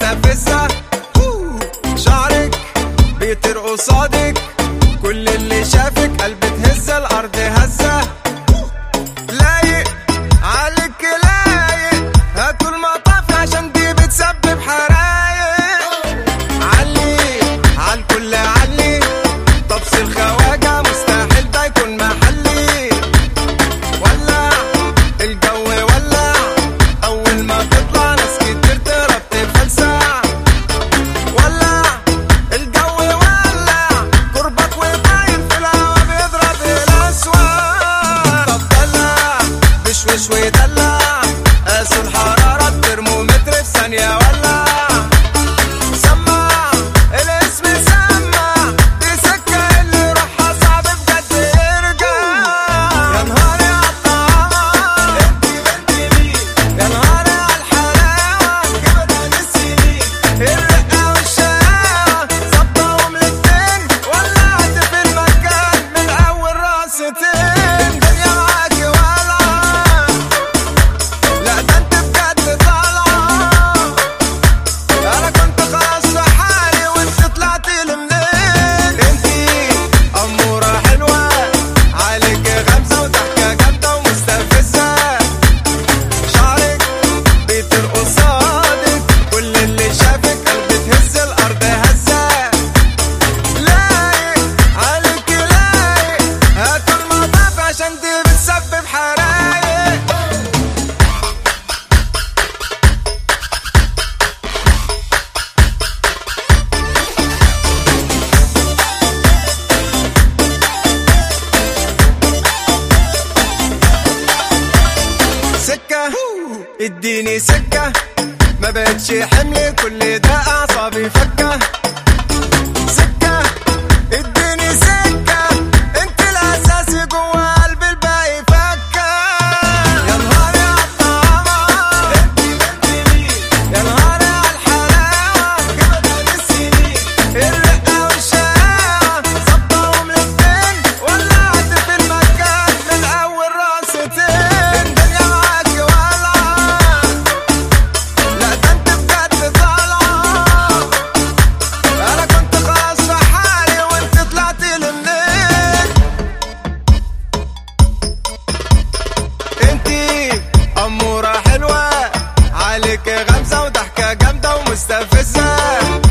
مستفزة شعرك بيطير قصادك كل اللي شافك قلب تهز الأرض هزة لايق عليك لايق هاتوا المطاف عشان دي بتسبب حرايق علي عالكل علي طبس الخواجة مستحيل ده يكون محلي ولع الجو ولع أول ما تطلع ناس كتير تهرب تفلسع ولع الجو ولع قربك وطاير في الهوا بيضرب الأسوار طب دلع بشوش ودلع قاسوا الحرارة الترمومتر في ثانية ولع سمع الاسم سمع دي سكة اللي روحها صعب بجد يرجع يا نهاري عالطعامة انتي بنتي مين يا نهاري عالحلاوة جبنا للسنين الرقة والشقاوة ظبطهم الاتنين ولعت في المكان من أول راستين الدنيا معاكي ولعة لا ده انت بجد طالعة انا كنت خلاص في حالي وانت طلعت لي منين انتي اموره حلوه عليك غمزه وضحكه جامده ومستفزه شعرك بيطير قصادك كل اللي شافك قلب تهز الارض هزه لايق عليك لايق هاتوا المطاف عشان دي بتسبب حرايق سكة اديني سكة ما بقتش حمل كل ده اعصابي فكة سكة اديني سكة انت الاساسي جوا قلبي الباقي فكة يا نهاري عالطعامة انتي بنتي مين يا نهاري عالحلاوة جبنا للسنين الرقة والشقاوة ظبطهم الاتنين ولعت في المكان من اول راستين الدنيا معاكي ولعة لا ده انت بجد طالعة انا كنت خلاص في حالي وانت طلعت لي منين انتي امورة حلوة عليك غمزة وضحكة جامدة ومستفزة